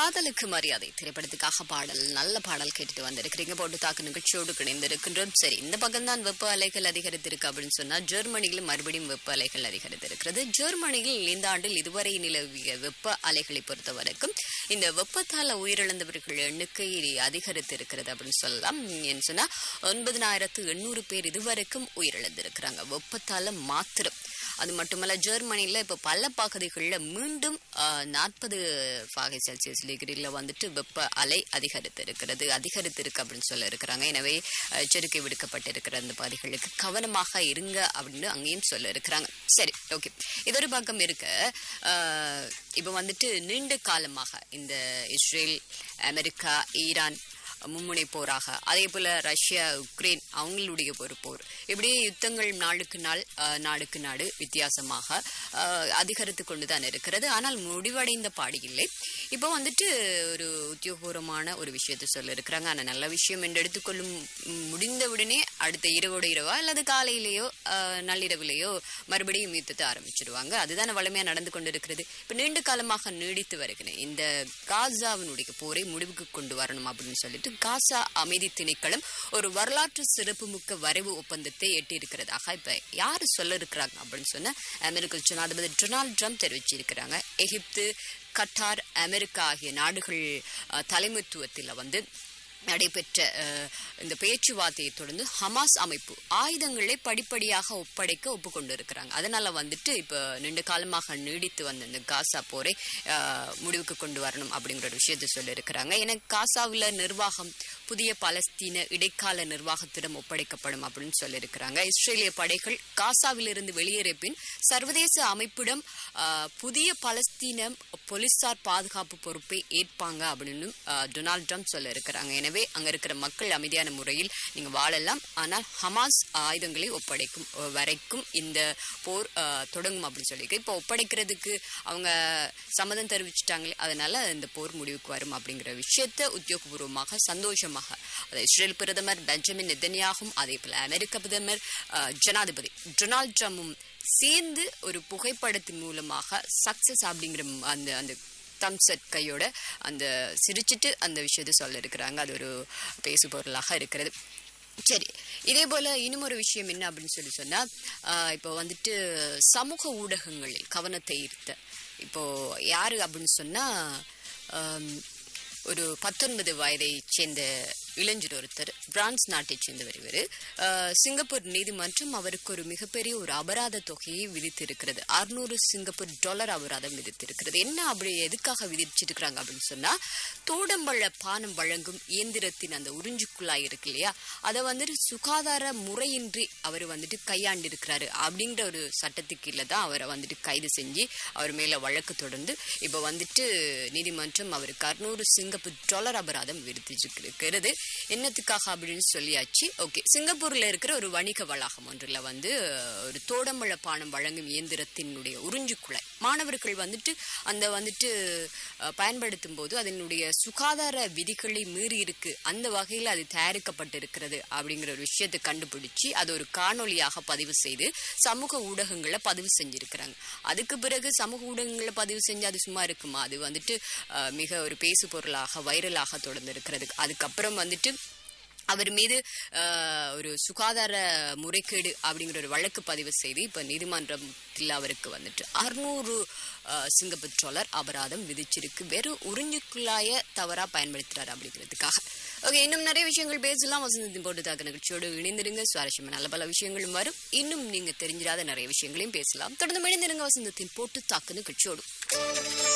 காதலுக்கு மரியாதை திரைப்படத்துக்காக பாடல் நல்ல பாடல் கேட்டுட்டு வந்திருக்கிறீங்க போட்டு தாக்கு நிகழ்ச்சியோடு கிணைந்திருக்கின்றோம் சரி இந்த பக்கம் தான் வெப்ப அலைகள் அதிகரித்திருக்கு அப்படின்னு சொன்னா ஜெர்மனியில் மறுபடியும் வெப்ப அலைகள் அதிகரித்திருக்கிறது ஜெர்மனியில் இந்த ஆண்டில் இதுவரை நிலவிய வெப்ப அலைகளை பொறுத்த வரைக்கும் இந்த வெப்பத்தால உயிரிழந்தவர்கள் எண்ணிக்கை அதிகரித்திருக்கிறது அப்படின்னு சொல்லலாம் ஏன்னு சொன்னா ஒன்பதினாயிரத்து எண்ணூறு பேர் இதுவரைக்கும் உயிரிழந்திருக்கிறாங்க வெப்பத்தால மாத்திரம் அது மட்டுமல்ல ஜெர்மனியில் இப்போ பல பகுதிகளில் மீண்டும் நாற்பது பாகை செல்சியஸ் டிகிரியில் வந்துட்டு வெப்ப அலை அதிகரித்திருக்கிறது அதிகரித்திருக்கு அப்படின்னு சொல்ல இருக்கிறாங்க எனவே எச்சரிக்கை விடுக்கப்பட்டிருக்கிற அந்த பகுதிகளுக்கு கவனமாக இருங்க அப்படின்னு அங்கேயும் சொல்ல இருக்கிறாங்க சரி ஓகே இதொரு பக்கம் இருக்க இப்போ வந்துட்டு நீண்ட காலமாக இந்த இஸ்ரேல் அமெரிக்கா ஈரான் மும்முனை போராக அதே போல ரஷ்யா உக்ரைன் அவங்களுடைய ஒரு போர் இப்படியே யுத்தங்கள் நாளுக்கு நாள் நாடுக்கு நாடு வித்தியாசமாக அதிகரித்து கொண்டு தான் இருக்கிறது ஆனால் முடிவடைந்த பாடி இல்லை இப்போ வந்துட்டு ஒரு உத்தியோகபூர்வமான ஒரு விஷயத்தை சொல்ல இருக்கிறாங்க ஆனால் நல்ல விஷயம் என்று எடுத்துக்கொள்ளும் முடிந்தவுடனே அடுத்த இரவோட இரவா அல்லது காலையிலேயோ நள்ளிரவிலேயோ மறுபடியும் யுத்தத்தை ஆரம்பிச்சிடுவாங்க அதுதானே வளமையாக நடந்து கொண்டு இருக்கிறது இப்போ நீண்ட காலமாக நீடித்து வருகிறேன் இந்த காசாவினுடைய போரை முடிவுக்கு கொண்டு வரணும் அப்படின்னு சொல்லிட்டு காசா அமைதி திணைக்களம் ஒரு வரலாற்று சிறப்புமிக்க வரைவு ஒப்பந்தத்தை எட்டியிருக்கிறதாக இப்ப யாரு சொல்ல இருக்கிறாங்க அப்படின்னு சொன்ன அமெரிக்க ஜனாதிபதி டொனால்டு ட்ரம்ப் தெரிவிச்சிருக்கிறாங்க எகிப்து கட்டார் அமெரிக்கா ஆகிய நாடுகள் தலைமைத்துவத்தில் வந்து நடைபெற்ற இந்த பேச்சுவார்த்தையை தொடர்ந்து ஹமாஸ் அமைப்பு ஆயுதங்களை படிப்படியாக ஒப்படைக்க ஒப்புக்கொண்டிருக்கிறாங்க அதனால வந்துட்டு இப்போ நீண்ட காலமாக நீடித்து வந்த இந்த காசா போரை முடிவுக்கு கொண்டு வரணும் அப்படிங்கிற ஒரு விஷயத்தை சொல்லியிருக்கிறாங்க ஏன்னா காசாவில் நிர்வாகம் புதிய பலஸ்தீன இடைக்கால நிர்வாகத்திடம் ஒப்படைக்கப்படும் அப்படின்னு சொல்லியிருக்கிறாங்க இஸ்ரேலிய படைகள் காசாவிலிருந்து வெளியேறிய பின் சர்வதேச அமைப்பிடம் புதிய பலஸ்தீன போலீசார் பாதுகாப்பு பொறுப்பை ஏற்பாங்க அப்படின்னு டொனால்டு ட்ரம்ப் சொல்ல இருக்கிறாங்க எனவே அங்க இருக்கிற மக்கள் அமைதியான முறையில் நீங்க வாழலாம் ஆனால் ஹமாஸ் ஆயுதங்களை ஒப்படைக்கும் வரைக்கும் இந்த போர் தொடங்கும் அப்படின்னு சொல்லியிருக்கு இப்போ ஒப்படைக்கிறதுக்கு அவங்க சம்மதம் தெரிவிச்சிட்டாங்களே அதனால இந்த போர் முடிவுக்கு வரும் அப்படிங்கிற விஷயத்த உத்தியோகபூர்வமாக சந்தோஷமாக அதை இஸ்ரேல் பிரதமர் பெஞ்சமின் நெதன்யாகும் அதே போல அமெரிக்க பிரதமர் ஜனாதிபதி டொனால்ட் ட்ரம்பும் சேர்ந்து ஒரு புகைப்படத்தின் மூலமாக சக்சஸ் அப்படிங்கிற அந்த அந்த தம்சட் கையோட அந்த சிரிச்சிட்டு அந்த விஷயத்தை சொல்ல இருக்கிறாங்க அது ஒரு பேசு பொருளாக இருக்கிறது சரி இதே போல இன்னும் ஒரு விஷயம் என்ன அப்படின்னு சொல்லி சொன்னா இப்போ வந்துட்டு சமூக ஊடகங்களில் கவனத்தை ஈர்த்த இப்போ யாரு அப்படின்னு சொன்னா ஒரு பத்தொன்பது வயதை சேர்ந்த இளைஞர் ஒருத்தர் பிரான்ஸ் நாட்டை சேர்ந்தவர் இவர் சிங்கப்பூர் நீதிமன்றம் அவருக்கு ஒரு மிகப்பெரிய ஒரு அபராத தொகையை விதித்திருக்கிறது அறுநூறு சிங்கப்பூர் டாலர் அபராதம் விதித்திருக்கிறது என்ன அப்படி எதுக்காக விதிச்சிருக்கிறாங்க அப்படின்னு சொன்னா தோடம்பழ பானம் வழங்கும் இயந்திரத்தின் அந்த உறிஞ்சு குழாய் இருக்கு இல்லையா அதை வந்துட்டு சுகாதார முறையின்றி அவர் வந்துட்டு கையாண்டிருக்கிறாரு அப்படிங்கிற ஒரு சட்டத்துக்கு கீழே தான் அவரை வந்துட்டு கைது செஞ்சு அவர் மேல வழக்கு தொடர்ந்து இப்போ வந்துட்டு நீதிமன்றம் அவருக்கு அறுநூறு சிங்கப்பூர் டாலர் அபராதம் விதிச்சிருக்கிறது என்னத்துக்காக அப்படின்னு சொல்லியாச்சு ஓகே சிங்கப்பூர்ல இருக்கிற ஒரு வணிக வளாகம் ஒன்றில் வந்து ஒரு தோடம்பழ பானம் வழங்கும் இயந்திரத்தினுடைய உறிஞ்சு குழாய் மாணவர்கள் வந்துட்டு அந்த வந்துட்டு பயன்படுத்தும் போது அதனுடைய சுகாதார விதிகளை மீறி இருக்கு அந்த வகையில் அது தயாரிக்கப்பட்டிருக்கிறது அப்படிங்கிற ஒரு விஷயத்தை கண்டுபிடிச்சு அது ஒரு காணொலியாக பதிவு செய்து சமூக ஊடகங்களை பதிவு செஞ்சிருக்கிறாங்க அதுக்கு பிறகு சமூக ஊடகங்களை பதிவு செஞ்சு அது சும்மா இருக்குமா அது வந்துட்டு மிக ஒரு பேசு பொருளாக வைரலாக தொடர்ந்து இருக்கிறது அதுக்கப்புறம் வந்துட்டு அவர் மீது ஒரு சுகாதார முறைகேடு அப்படிங்கிற ஒரு வழக்கு பதிவு செய்து இப்போ நீதிமன்றத்தில் அவருக்கு வந்துட்டு அறுநூறு சிங்கப்பூர் டாலர் அபராதம் விதிச்சிருக்கு வெறும் உறிஞ்சுக்குள்ளாய தவறா பயன்படுத்துறாரு அப்படிங்கிறதுக்காக ஓகே இன்னும் நிறைய விஷயங்கள் பேசலாம் வசந்தத்தின் போட்டு தாக்க நிகழ்ச்சியோடு இணைந்திருங்க சுவாரஸ்யமா நல்ல பல விஷயங்களும் வரும் இன்னும் நீங்க தெரிஞ்சிடாத நிறைய விஷயங்களையும் பேசலாம் தொடர்ந்து இணைந்திருங்க வசந்தத்தின் போட்டு தாக்கு நிகழ்ச்சியோடு